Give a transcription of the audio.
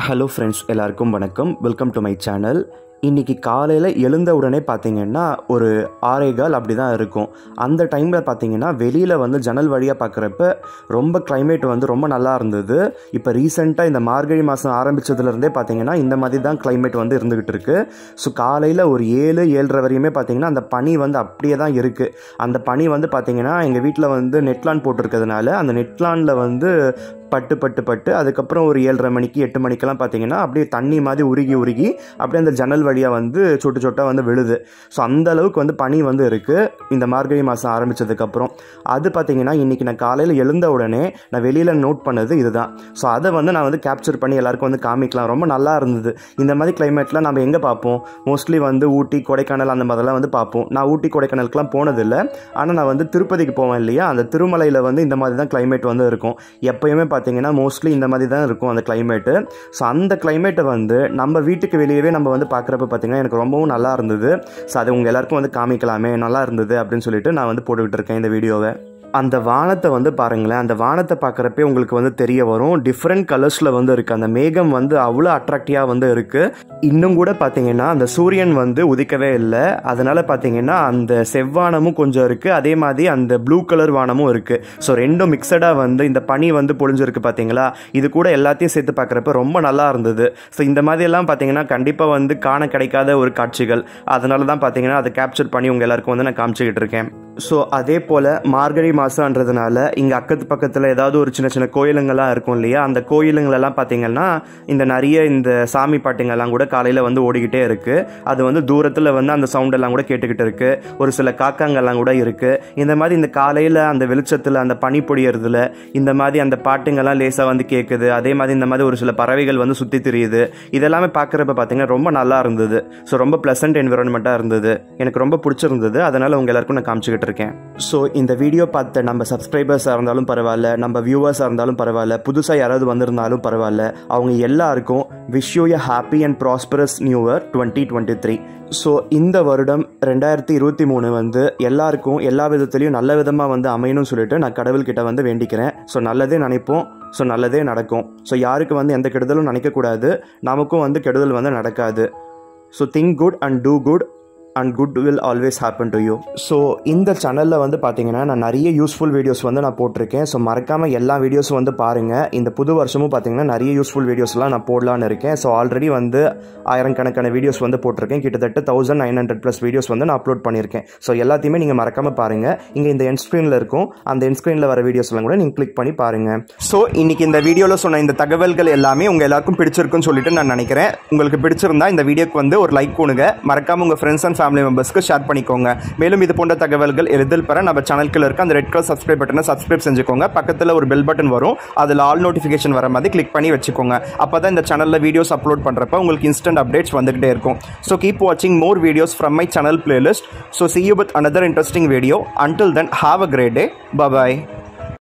hello friends எல்லாருக்கும் வணக்கம் welcome to my channel இன்றைக்கி காலையில் எழுந்த உடனே பார்த்தீங்கன்னா ஒரு ஆறேகால் அப்படி தான் இருக்கும் அந்த டைமில் பார்த்தீங்கன்னா வெளியில் வந்து ஜன்னல் வழியாக பார்க்குறப்ப ரொம்ப climate வந்து ரொம்ப நல்லா இருந்தது இப்போ ரீசெண்டாக இந்த மார்கழி மாதம் ஆரம்பித்ததுலேருந்தே பார்த்தீங்கன்னா இந்த மாதிரி தான் climate வந்து இருந்துக்கிட்டு இருக்கு ஸோ காலையில் ஒரு ஏழு ஏழரை வரையுமே பார்த்தீங்கன்னா அந்த பனி வந்து அப்படியே தான் இருக்குது அந்த பனி வந்து பார்த்தீங்கன்னா எங்கள் வீட்டில் வந்து நெட்லான் போட்டிருக்கிறதுனால அந்த நெட்லானில் வந்து பட்டு பட்டு பட்டு அதுக்கப்புறம் ஒரு ஏழரை மணிக்கு எட்டு மணிக்கெல்லாம் பார்த்தீங்கன்னா அப்படியே தண்ணி மாதிரி உருகி உருகி அப்படியே அந்த ஜன்னல் வழியாக வந்து சொட்டு சொட்டாக வந்து விழுது ஸோ அந்த அளவுக்கு வந்து பனி வந்து இருக்குது இந்த மார்கழி மாதம் ஆரம்பித்ததுக்கப்புறம் அது பார்த்தீங்கன்னா இன்றைக்கி நான் காலையில் எழுந்த உடனே நான் வெளியில் நோட் பண்ணது இதுதான் ஸோ அதை வந்து நான் வந்து கேப்சர் பண்ணி எல்லாருக்கும் வந்து காமிக்கலாம் ரொம்ப நல்லா இருந்தது இந்த மாதிரி கிளைமேட்டில் நம்ம எங்கே பார்ப்போம் மோஸ்ட்லி வந்து ஊட்டி கொடைக்கானல் அந்த மாதிரிலாம் வந்து பார்ப்போம் நான் ஊட்டி கொடைக்கானலுக்குலாம் போனதில்லை ஆனால் நான் வந்து திருப்பதிக்கு போவேன் இல்லையா அந்த திருமலையில் வந்து இந்த மாதிரி தான் கிளைமேட் வந்து இருக்கும் எப்பயுமே பார்த்தீங்கன்னா மோஸ்ட்லி இந்த மாதிரி தான் இருக்கும் அந்த கிளைமேட்டு ஸோ அந்த கிளைமேட்டை வந்து நம்ம வீட்டுக்கு வெளியவே நம்ம வந்து பார்க்குறப்ப பார்த்தீங்கன்னா எனக்கு ரொம்பவும் நல்லா இருந்தது ஸோ அது உங்கள் எல்லாருக்கும் வந்து காமிக்கலாமே நல்லா இருந்தது அப்படின்னு சொல்லிட்டு நான் வந்து போட்டுக்கிட்டு இருக்கேன் இந்த வீடியோவை அந்த வானத்தை வந்து பாருங்களேன் அந்த வானத்தை பார்க்குறப்பே உங்களுக்கு வந்து தெரிய வரும் டிஃப்ரெண்ட் கலர்ஸில் வந்து இருக்குது அந்த மேகம் வந்து அவ்வளோ அட்ராக்டிவாக வந்து இருக்குது இன்னும் கூட பார்த்தீங்கன்னா அந்த சூரியன் வந்து உதிக்கவே இல்லை அதனால் பார்த்தீங்கன்னா அந்த செவ்வானமும் கொஞ்சம் இருக்குது அதே மாதிரி அந்த ப்ளூ கலர் வானமும் இருக்குது ஸோ ரெண்டும் மிக்சடாக வந்து இந்த பனி வந்து பொழிஞ்சிருக்கு பார்த்தீங்களா இது கூட எல்லாத்தையும் சேர்த்து பார்க்குறப்ப ரொம்ப நல்லா இருந்தது ஸோ இந்த மாதிரியெல்லாம் பார்த்தீங்கன்னா கண்டிப்பாக வந்து காண கிடைக்காத ஒரு காட்சிகள் அதனால தான் பார்த்தீங்கன்னா அதை கேப்சர் பண்ணி உங்கள் எல்லாருக்கும் வந்து நான் காமிச்சிக்கிட்டு இருக்கேன் ஸோ அதே போல் மார்கழி மாதன்றதுனால இங்கே அக்கத்து பக்கத்தில் ஏதாவது ஒரு சின்ன சின்ன கோயிலுங்கள்லாம் இருக்கும் இல்லையா அந்த கோயிலுங்களெல்லாம் பார்த்தீங்கன்னா இந்த நிறைய இந்த சாமி பாட்டுங்கெல்லாம் கூட காலையில் வந்து ஓடிக்கிட்டே இருக்குது அது வந்து தூரத்தில் வந்து அந்த சவுண்ட் எல்லாம் கூட கேட்டுக்கிட்டு இருக்கு ஒரு சில காக்காங்கெல்லாம் கூட இருக்குது இந்த மாதிரி இந்த காலையில் அந்த வெளிச்சத்தில் அந்த பனி பொழியறதுல இந்த மாதிரி அந்த பாட்டுங்கெல்லாம் லேசாக வந்து கேட்குது அதே மாதிரி இந்த மாதிரி ஒரு சில பறவைகள் வந்து சுற்றி திரியுது இதெல்லாமே பார்க்குறப்ப பார்த்தீங்கன்னா ரொம்ப நல்லா இருந்தது ஸோ ரொம்ப ப்ளசன்ட் என்விரான்மெண்ட்டாக இருந்தது எனக்கு ரொம்ப பிடிச்சிருந்தது அதனால் உங்கள் எல்லாருக்கும் நான் காமிச்சிக்கிட்டு இருக்கேன் ஸோ இந்த வீடியோ பார்த்த நம்ம சப்ஸ்கிரைபர்ஸாக இருந்தாலும் பரவாயில்ல நம்ம வியூவர்ஸாக இருந்தாலும் பரவாயில்ல புதுசாக யாராவது வந்திருந்தாலும் பரவாயில்ல அவங்க எல்லாருக்கும் wish you a happy and prosperous new year twenty twenty three so இந்த வருடம் ரெண்டாயிரத்தி இருபத்தி மூணு வந்து எல்லாருக்கும் எல்லா விதத்துலையும் நல்ல விதமாக வந்து அமையணும்னு சொல்லிட்டு நான் கடவுள்கிட்ட வந்து வேண்டிக்கிறேன் ஸோ நல்லதே நினைப்போம் ஸோ நல்லதே நடக்கும் ஸோ யாருக்கு வந்து எந்த கெடுதலும் நினைக்கக்கூடாது நமக்கும் வந்து கெடுதல் வந்து நடக்காது so think good and do good and good will always happen to you so இந்த சேனலில் வந்து பார்த்தீங்கன்னா நான் நிறைய யூஸ்ஃபுல் வீடியோஸ் வந்து நான் போட்டிருக்கேன் ஸோ மறக்காமல் எல்லா வீடியோஸும் வந்து பாருங்கள் இந்த புது வருஷமும் பார்த்தீங்கன்னா நிறைய யூஸ்ஃபுல் வீடியோஸ்லாம் நான் போடலான்னு இருக்கேன் ஸோ ஆல்ரெடி வந்து ஆயிரக்கணக்கான வீடியோஸ் வந்து போட்டிருக்கேன் கிட்டத்தட்ட thousand nine hundred plus videos வந்து நான் அப்லோட் பண்ணியிருக்கேன் ஸோ எல்லாத்தையுமே நீங்கள் மறக்காமல் பாருங்கள் இங்கே இந்த என் ஸ்க்ரீனில் இருக்கும் அந்த என் ஸ்க்ரீனில் வர வீடியோஸ்லாம் கூட நீங்கள் கிளிக் பண்ணி பாருங்கள் ஸோ இன்னைக்கு இந்த வீடியோவில் சொன்ன இந்த தகவல்கள் எல்லாமே உங்கள் எல்லாருக்கும் பிடிச்சிருக்குன்னு சொல்லிட்டு நான் நினைக்கிறேன் உங்களுக்கு பிடிச்சிருந்தா இந்த வீடியோக்கு வந்து ஒரு லைக் கொடுங்க மறக்காம உங்கள் ஃப்ரெண்ட்ஸ் அண்ட் ஃபேமிலி மெம்பர்ஸ்க்கு ஷேர் பண்ணிக்கோங்க மேலும் இது போன்ற தகவல்கள் எளிதில் பெற நம்ம சேனலுக்குள்ள இருக்க அந்த ரெட் கலர் சப்ஸ்கிரைப் பட்டனை சப்ஸ்கிரைப் செஞ்சுக்கோங்க பக்கத்தில் ஒரு பெல் பட்டன் வரும் அதில் ஆல் நோட்டிஃபிகேஷன் வர மாதிரி கிளிக் பண்ணி வச்சுக்கோங்க அப்போ தான் இந்த சேனலில் வீடியோஸ் அப்லோட் பண்ணுறப்ப உங்களுக்கு இன்ஸ்டன்ட் அப்டேட்ஸ் வந்துகிட்டே இருக்கும் ஸோ கீப் வாட்சிங் more videos from my channel playlist so see you with another interesting video until then have a great day bye bye